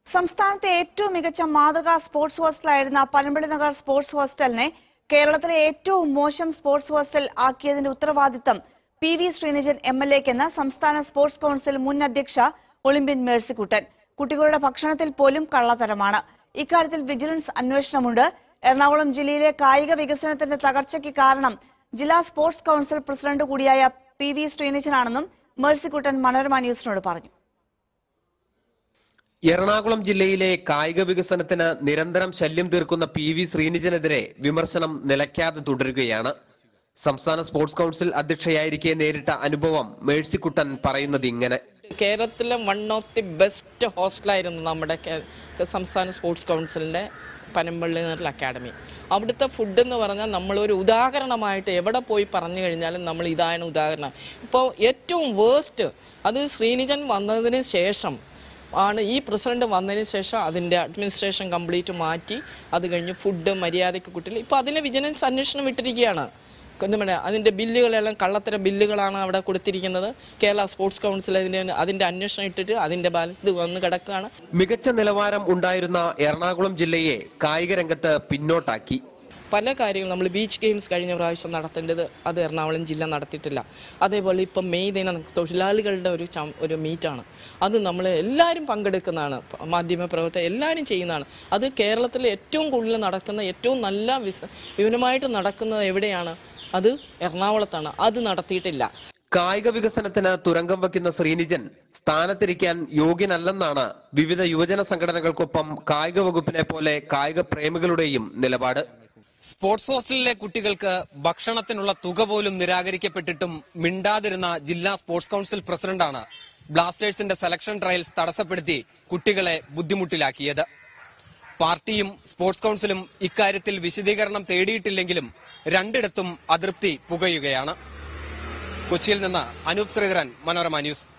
സംസ്ഥാനത്തെ ഏറ്റവും മികച്ച മാതൃകാ സ്പോർട്സ് ഹോസ്റ്റലായിരുന്ന പനമ്പള്ളി നഗർ സ്പോർട്സ് ഹോസ്റ്റലിനെ കേരളത്തിലെ ഏറ്റവും മോശം സ്പോർട്സ് ഹോസ്റ്റൽ ആക്കിയതിന്റെ ഉത്തരവാദിത്തം P V Sreenijan M L എക്കെന്ന് സംസ്ഥാന സ്പോർട്സ് കൌൺസിൽ മുൻ അധ്യക്ഷ ഒളിമ്പ്യൻ മേഴ്സിക്കുട്ടൻ കുട്ടികളുടെ ഭക്ഷണത്തിൽ പോലും കള്ളത്തരമാണ് ഇക്കാര്യത്തിൽ വിജിലൻസ് അന്വേഷണമുണ്ട് എറണാകുളം ജില്ലയിലെ കായിക വികസനത്തിന്റെ തകർച്ചയ്ക്ക് കാരണം ജില്ലാ സ്പോർട്സ് കൌൺസിൽ പ്രസിഡന്റ് കൂടിയായ പി വി ശ്രീനിജനാണെന്നും മേഴ്സിക്കുട്ടൻ മനോരമ ന്യൂസിനോട് പറഞ്ഞു എറണാകുളം ജില്ലയിലെ കായിക വികസനത്തിന് നിരന്തരം ശല്യം തീർക്കുന്ന പി വി ശ്രീനിജനെതിരെ വിമർശനം നിലയ്ക്കാതെ തുടരുകയാണ് സംസ്ഥാന സ്പോർട്സ് കൗൺസിൽ അധ്യക്ഷയായിരിക്കെ നേരിട്ട അനുഭവം മേഴ്സിക്കുട്ടൻ പറയുന്നത് ഇങ്ങനെ കേരളത്തിലെ വൺ ഓഫ് ദി ബെസ്റ്റ് ഹോസ്റ്റലായിരുന്നു നമ്മുടെ കേ- സംസ്ഥാന സ്പോർട്സ് കൗൺസിലിൻ്റെ പനമ്പള്ളി നേരിൽ അക്കാഡമി അവിടുത്തെ ഫുഡ് എന്ന് പറഞ്ഞാൽ നമ്മളൊരു ഉദാഹരണമായിട്ട് എവിടെ പോയി പറഞ്ഞു കഴിഞ്ഞാലും നമ്മൾ ഇതാണ് ഉദാഹരണം ഇപ്പോൾ ഏറ്റവും വേസ്റ്റ് അത് ശ്രീനിജൻ വന്നതിന് ശേഷം ആണ് ഈ പ്രസിഡന്റ് വന്നതിന് ശേഷം അതിൻ്റെ അഡ്മിനിസ്ട്രേഷൻ കംപ്ലീറ്റ് മാറ്റി അത് കഴിഞ്ഞ് ഫുഡ് മര്യാദയ്ക്ക് കുട്ടികൾ ഇപ്പോൾ അതിന് വിജിലൻസ് അന്വേഷണം വിട്ടിരിക്കുകയാണ് എന്താ പറയുക അതിൻ്റെ ബില്ലുകളെല്ലാം കള്ളത്തരം ബില്ലുകളാണ് അവിടെ കൊടുത്തിരിക്കുന്നത് കേരള സ്പോർട്സ് കൗൺസിൽ അതിൻ്റെ അതിൻ്റെ അന്വേഷണം ഇട്ടിട്ട് അതിൻ്റെ ബാല ഇത് വന്ന് കിടക്കുകയാണ് മികച്ച നിലവാരം ഉണ്ടായിരുന്ന എറണാകുളം ജില്ലയെ കായിക രംഗത്ത് പിന്നോട്ടാക്കി പല കാര്യങ്ങളും നമ്മൾ ബീച്ച് ഗെയിംസ് കഴിഞ്ഞ പ്രാവശ്യം നടത്തേണ്ടത് അത് എറണാകുളം ജില്ല നടത്തിയിട്ടില്ല അതേപോലെ ഇപ്പം മെയ് ദിനം തൊഴിലാളികളുടെ ഒരു ചം ഒരു മീറ്റാണ് അത് നമ്മൾ എല്ലാവരും പങ്കെടുക്കുന്നതാണ് മാധ്യമപ്രവർത്തകർ എല്ലാവരും ചെയ്യുന്നതാണ് അത് കേരളത്തിൽ ഏറ്റവും കൂടുതൽ നടക്കുന്ന ഏറ്റവും നല്ല വിസ വിപുലമായിട്ട് നടക്കുന്നത് എവിടെയാണ് അത് എറണാകുളത്താണ് അത് നടത്തിയിട്ടില്ല കായിക വികസനത്തിന് തുരങ്കം വയ്ക്കുന്ന ശ്രീനിജൻ സ്ഥാനത്തിരിക്കാൻ യോഗ്യനല്ലെന്നാണ് വിവിധ യുവജന സംഘടനകൾക്കൊപ്പം കായിക വകുപ്പിനെ പോലെ കായിക പ്രേമികളുടെയും നിലപാട് സ്പോർട്സ് ഹോസ്റ്റലിലെ കുട്ടികൾക്ക് ഭക്ഷണത്തിനുള്ള തുക പോലും നിരാകരിക്കപ്പെട്ടിട്ടും മിണ്ടാതിരുന്ന ജില്ലാ സ്പോർട്സ് കൌൺസിൽ പ്രസിഡന്റാണ് ബ്ലാസ്റ്റേഴ്സിന്റെ സെലക്ഷൻ ട്രയൽസ് തടസ്സപ്പെടുത്തി കുട്ടികളെ ബുദ്ധിമുട്ടിലാക്കിയത് പാർട്ടിയും സ്പോർട്സ് കൌൺസിലും ഇക്കാര്യത്തിൽ വിശദീകരണം തേടിയിട്ടില്ലെങ്കിലും രണ്ടിടത്തും അതൃപ്തി പുകയുകയാണ് കൊച്ചിയിൽ നിന്ന് അനൂപ് ശ്രീധരൻ മനോരമ ന്യൂസ്